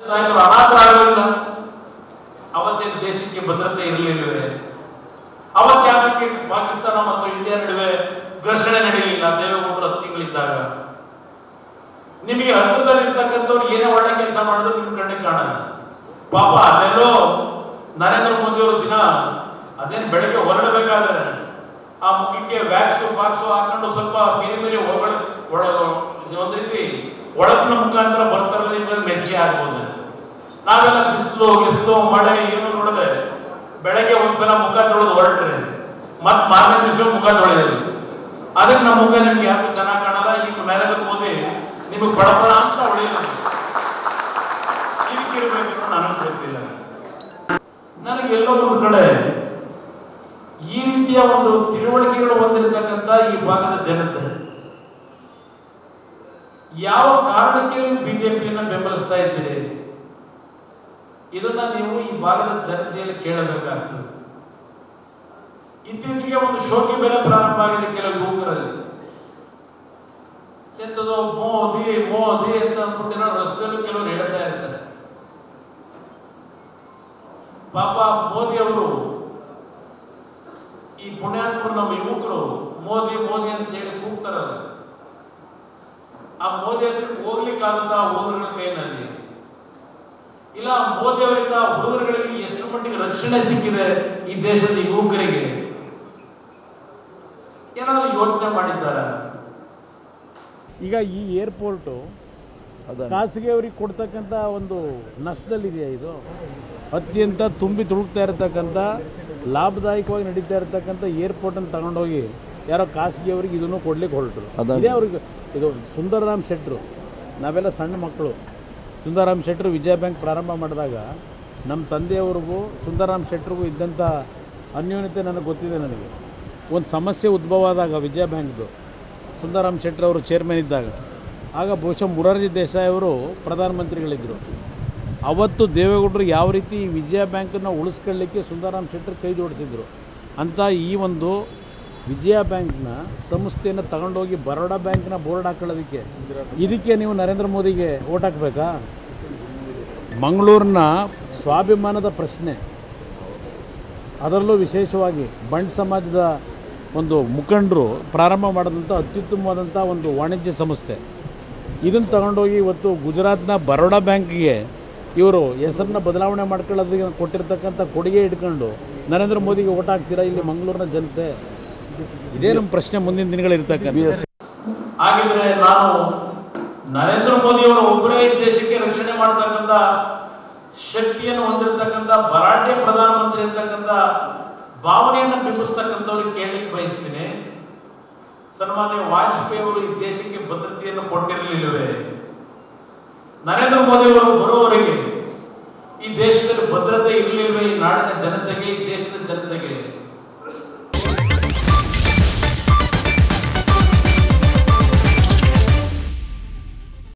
ನಾಯಕರು ಅನಾಥರಾಗಲಿಲ್ಲ ಅವತ್ತೇನು ದೇಶಕ್ಕೆ ಭದ್ರತೆ ಇರಲಿಲ್ಲವೇ ಅವತ್ತ್ಯಾಕೆ ಪಾಕಿಸ್ತಾನ ಮತ್ತು ಇಂಡಿಯಾ ನಡುವೆ ಘರ್ಷಣೆ ನಡೆಯಲಿಲ್ಲ ದೇವೇಗೌಡರು ಹತ್ತು ತಿಂಗಳಿದ್ದಾಗ ನಿಮಗೆ ಹತ್ತಿರದಲ್ಲಿರ್ತಕ್ಕಂಥವ್ರು ಏನೇ ಒಳ್ಳೆ ಕೆಲಸ ಮಾಡಿದ್ರು ನಿಮ್ ಕಣ್ಣಿಗೆ ಕಾಣಲ್ಲ ಪಾಪ ಅಲ್ಲೆಲ್ಲೋ ನರೇಂದ್ರ ಮೋದಿ ಅವರು ದಿನ ಅದೇನು ಬೆಳಗ್ಗೆ ಹೊರಡಬೇಕಾದ್ರೆ ಆ ಮುಖಕ್ಕೆ ವ್ಯಾಕ್ಸು ಬಾಕ್ಸು ಹಾಕೊಂಡು ಸ್ವಲ್ಪ ಬೇರೆ ಬೇರೆ ಒಳ ಒಳ ಒಂದ್ ರೀತಿ ಒಳಗಿನ ಮುಖಾಂತರ ಬರ್ತಾರಲ್ಲ ನಿಮ್ಗೆ ಮೆಚ್ಚುಗೆ ಆಗ್ಬೋದು ನಾವೆಲ್ಲ ಬಿಸಿಲು ಗಿಸ್ಲು ಮಳೆ ಏನು ನೋಡದೆ ಬೆಳಗ್ಗೆ ಒಂದ್ಸಲ ಮುಖ ತೊಳೆದು ಹೊರಟ್ರೆ ಮತ್ ಮಾರನೇ ದಿವಸ ಮುಖ ತೊಳೆಯೋದು ಅದಕ್ಕೆ ನಮ್ಮ ಮುಖ ನಿಮ್ಗೆ ಯಾಕೆ ಚೆನ್ನಾಗಿ ಕಾಣಲ್ಲ ಈಗ ನರೇಂದ್ರ ಮೋದಿ ನಿಮಗೆ ಬಡಬಡ ಅಂತ ಹೊಳೆಯೋದು ಇದಕ್ಕಿರ್ಬೇಕು ನನಗೆ ಗೊತ್ತಿಲ್ಲ ನನಗೆ ಎಲ್ಲೋ ಒಂದು ಕಡೆ ಈ ರೀತಿಯ ಒಂದು ತಿಳುವಳಿಕೆಗಳು ಹೊಂದಿರತಕ್ಕಂತ ಈ ಭಾಗದ ಜನತೆ ಯಾವ ಕಾರಣಕ್ಕೆ ನೀವು ಬಿಜೆಪಿಯನ್ನ ಬೆಂಬಲಿಸ್ತಾ ಇದ್ದೀರಿ ಇದನ್ನ ನೀವು ಈ ಭಾಗದ ಜನತೆಯಲ್ಲಿ ಕೇಳಬೇಕಾಗ್ತದೆ ಇತ್ತೀಚೆಗೆ ಒಂದು ಶೋಕಿ ಬೆಲೆ ಪ್ರಾರಂಭ ಆಗಿದೆ ಕೆಲವು ಯುವಕರಲ್ಲಿ ಎಂತದೋ ಮೋದಿ ಮೋದಿ ಅಂತ ಅಂದ್ಬಿಟ್ಟಿರೋ ರಸ್ತೆಯಲ್ಲೂ ಕೆಲವರು ಹೇಳ್ತಾ ಇರ್ತಾರೆ ಪಾಪ ಮೋದಿ ಅವರು ಈ ಪುಣ್ಯಾತ್ಮರು ನಮ್ಮ ಯುವಕರು ಮೋದಿ ಮೋದಿ ಅಂತ ಹೇಳಿ ಕೂಗ್ತಾರಲ್ಲ ಆ ಮೋದಿ ಹತ್ರ ಹೋಗ್ಲಿಕ್ಕಾಗದ ಹುಡುಗರುಗಳ ಕೈನಲ್ಲಿ ಇಲ್ಲ ಮೋದಿ ಅವರಿಂದ ಹುಡುಗರುಗಳಿಗೆ ಎಷ್ಟು ಮಟ್ಟಿಗೆ ರಕ್ಷಣೆ ಸಿಕ್ಕಿದೆ ಈ ದೇಶದ ಯುವಕರಿಗೆ ಏನಾದ್ರು ಯೋಚನೆ ಮಾಡಿದ್ದಾರ ಈಗ ಈ ಏರ್ಪೋರ್ಟು ಅದನ್ನು ಖಾಸಗಿಯವರಿಗೆ ಕೊಡ್ತಕ್ಕಂಥ ಒಂದು ನಷ್ಟದಲ್ಲಿದೆಯಾ ಇದು ಅತ್ಯಂತ ತುಂಬಿ ತುಳುಕ್ತಾ ಇರತಕ್ಕಂಥ ಲಾಭದಾಯಕವಾಗಿ ನಡೀತಾ ಇರತಕ್ಕಂಥ ಏರ್ಪೋರ್ಟನ್ನು ತಗೊಂಡೋಗಿ ಯಾರೋ ಖಾಸಗಿಯವರಿಗೆ ಇದನ್ನು ಕೊಡ್ಲಿಕ್ಕೆ ಹೊರಟರು ಅದನ್ನು- ಇದೇ ಅವ್ರಿಗೆ ಇದು ಸುಂದರರಾಮ್ ಶೆಟ್ರು ನಾವೆಲ್ಲ ಸಣ್ಣ ಮಕ್ಕಳು ಸುಂದರರಾಮ್ ಶೆಟ್ರು ವಿಜಯ ಬ್ಯಾಂಕ್ ಪ್ರಾರಂಭ ಮಾಡಿದಾಗ ನಮ್ಮ ತಂದೆಯವ್ರಿಗೂ ಸುಂದರರಾಮ್ ಶೆಟ್ರಿಗೂ ಇದ್ದಂಥ ಅನ್ಯೋನ್ಯತೆ ನನಗೆ ಗೊತ್ತಿದೆ ನನಗೆ ಒಂದು ಸಮಸ್ಯೆ ಉದ್ಭವ ಆದಾಗ ವಿಜಯ ಬ್ಯಾಂಕ್ದು ಸುಂದರರಾಮ್ ಶೆಟ್ರ್ ಅವರು ಚೇರ್ಮನ್ ಇದ್ದಾಗ ಆಗ ಬಹುಶಃ ಮುರಾರ್ಜಿ ದೇಸಾಯಿ ಅವರು ಪ್ರಧಾನಮಂತ್ರಿಗಳಿದ್ದರು ಅವತ್ತು ದೇವೇಗೌಡರು ಯಾವ ರೀತಿ ಈ ವಿಜಯ ಬ್ಯಾಂಕನ್ನು ಉಳಿಸ್ಕೊಳ್ಳಿಕ್ಕೆ ಸುಂದರರಾಮ್ ಶೆಟ್ಟರ್ ಕೈ ಜೋಡಿಸಿದ್ರು ಅಂತ ಈ ಒಂದು ವಿಜಯ ಬ್ಯಾಂಕ್ನ ಸಂಸ್ಥೆಯನ್ನು ತಗೊಂಡೋಗಿ ಬರೋಡಾ ಬ್ಯಾಂಕ್ನ ಬೋರ್ಡ್ ಹಾಕೊಳ್ಳೋದಕ್ಕೆ ಇದಕ್ಕೆ ನೀವು ನರೇಂದ್ರ ಮೋದಿಗೆ ಓಟ್ ಹಾಕಬೇಕಾ ಮಂಗಳೂರಿನ ಸ್ವಾಭಿಮಾನದ ಪ್ರಶ್ನೆ ಅದರಲ್ಲೂ ವಿಶೇಷವಾಗಿ ಬಂಡ್ ಸಮಾಜದ ಒಂದು ಮುಖಂಡರು ಪ್ರಾರಂಭ ಮಾಡಿದಂಥ ಅತ್ಯುತ್ತಮವಾದಂಥ ಒಂದು ವಾಣಿಜ್ಯ ಸಂಸ್ಥೆ ಇದನ್ನು ತಗೊಂಡೋಗಿ ಇವತ್ತು ಗುಜರಾತ್ನ ಬರೋಡಾ ಬ್ಯಾಂಕ್ಗೆ ಇವರು ಹೆಸರನ್ನ ಬದಲಾವಣೆ ಮಾಡ್ಕೊಳ್ಳೋದಕ್ಕೆ ಕೊಟ್ಟಿರ್ತಕ್ಕಂಥ ಕೊಡುಗೆ ಇಟ್ಕೊಂಡು ನರೇಂದ್ರ ಮೋದಿಗೆ ಓಟ್ ಹಾಕ್ತೀರಾ ಇಲ್ಲಿ ಮಂಗಳೂರಿನ ಜನತೆ ಇದೇ ನಮ್ಮ ಪ್ರಶ್ನೆ ಮುಂದಿನ ದಿನಗಳಿರ್ತಕ್ಕಂಥ ಹಾಗಿದ್ರೆ ನಾನು ನರೇಂದ್ರ ಮೋದಿ ಅವರು ಒಬ್ಬರೇ ಈ ದೇಶಕ್ಕೆ ರಕ್ಷಣೆ ಮಾಡತಕ್ಕಂತ ಶಕ್ತಿಯನ್ನು ಹೊಂದಿರತಕ್ಕಂತ ಭರಾಟೆ ಪ್ರಧಾನಮಂತ್ರಿ ಇರ್ತಕ್ಕಂಥ ಭಾವನೆಯನ್ನು ಬಿಂಬಿಸ್ತಕ್ಕಂಥವ್ರಿಗೆ ಕೇಳಲಿಕ್ಕೆ ಬಯಸ್ತೀನಿ ಸನ್ಮಾನ್ಯ ವಾಜಪೇಯಿ ಅವರು ಈ ದೇಶಕ್ಕೆ ಭದ್ರತೆಯನ್ನು ಕೊಟ್ಟಿರಲಿಲ್ಲವೇ ನರೇಂದ್ರ ಮೋದಿ ಅವರು ಬರುವವರೆಗೆ ಈ ದೇಶದಲ್ಲಿ ಭದ್ರತೆ ಇರಲಿಲ್ವೇ ಈ ನಾಡಿನ ಜನತೆಗೆ ಈ ದೇಶದ ಜನತೆಗೆ